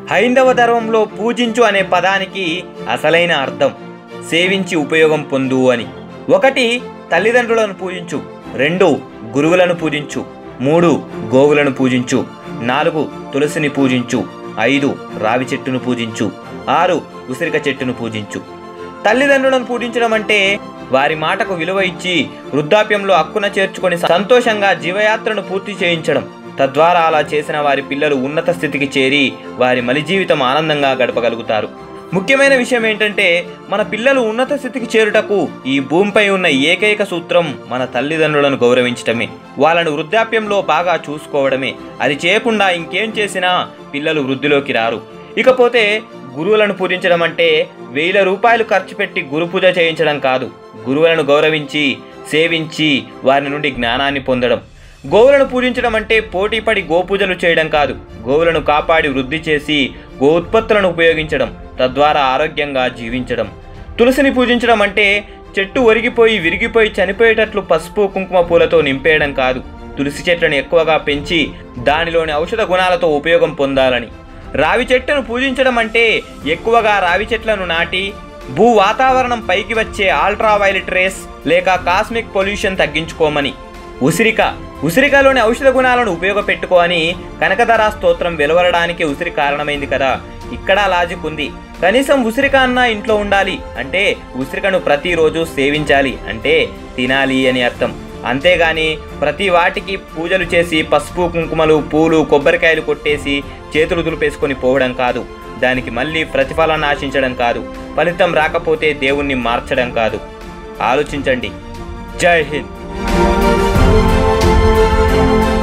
హైందవ ధర్మంలో పూజించు అనే పదానికి అసలైన అర్థం సేవించి ఉపయోగం పొందు అని ఒకటి తల్లిదండ్రులను పూజించు రెండు గురువులను పూజించు మూడు గోవులను పూజించు నాలుగు తులసిని పూజించు ఐదు రావి చెట్టును పూజించు ఆరు ఉసిరిక చెట్టును పూజించు తల్లిదండ్రులను పూజించడం అంటే వారి మాటకు విలువ ఇచ్చి వృద్ధాప్యంలో హక్కున చేర్చుకొని సంతోషంగా జీవయాత్రను పూర్తి చేయించడం తద్వారా అలా చేసిన వారి పిల్లలు ఉన్నత స్థితికి చేరి వారి మలి జీవితం ఆనందంగా గడపగలుగుతారు ముఖ్యమైన విషయం ఏంటంటే మన పిల్లలు ఉన్నత స్థితికి చేరుటకు ఈ భూమిపై ఉన్న ఏకైక సూత్రం మన తల్లిదండ్రులను గౌరవించటమే వాళ్ళను వృద్ధాప్యంలో బాగా చూసుకోవడమే అది చేయకుండా ఇంకేం చేసినా పిల్లలు వృద్ధిలోకి రారు ఇకపోతే గురువులను పూజించడం అంటే వేల రూపాయలు ఖర్చు పెట్టి గురు పూజ చేయించడం కాదు గురువులను గౌరవించి సేవించి వారి నుండి జ్ఞానాన్ని పొందడం గోవులను పూజించడం అంటే పోటీపడి గోపూజలు చేయడం కాదు గోవులను కాపాడి వృద్ధి చేసి గో ఉత్పత్తులను ఉపయోగించడం తద్వారా ఆరోగ్యంగా జీవించడం తులసిని పూజించడం అంటే చెట్టు ఒరిగిపోయి విరిగిపోయి చనిపోయేటట్లు పసుపు కుంకుమ పూలతో నింపేయడం కాదు తులసి చెట్లను ఎక్కువగా పెంచి దానిలోని ఔషధ గుణాలతో ఉపయోగం పొందాలని రావి చెట్టును పూజించడం అంటే ఎక్కువగా రావి చెట్లను నాటి భూ వాతావరణం పైకి వచ్చే అల్ట్రావైలెట్ రేస్ లేక కాస్మిక్ పొల్యూషన్ తగ్గించుకోమని ఉసిరిక ఉసిరికలోని ఔషధ గుణాలను ఉపయోగపెట్టుకో అని కనకధర స్తోత్రం వెలువడడానికి ఉసిరి కారణమైంది కదా ఇక్కడ లాజిక్ ఉంది కనీసం ఉసిరిక అన్నా ఇంట్లో ఉండాలి అంటే ఉసిరికను ప్రతిరోజు సేవించాలి అంటే తినాలి అని అర్థం అంతేగాని ప్రతి వాటికి పూజలు చేసి పసుపు కుంకుమలు పూలు కొబ్బరికాయలు కొట్టేసి చేతులు దులిపేసుకొని పోవడం కాదు దానికి మళ్ళీ ప్రతిఫలాన్ని ఆశించడం కాదు ఫలితం రాకపోతే దేవుణ్ణి మార్చడం కాదు ఆలోచించండి జై హింద్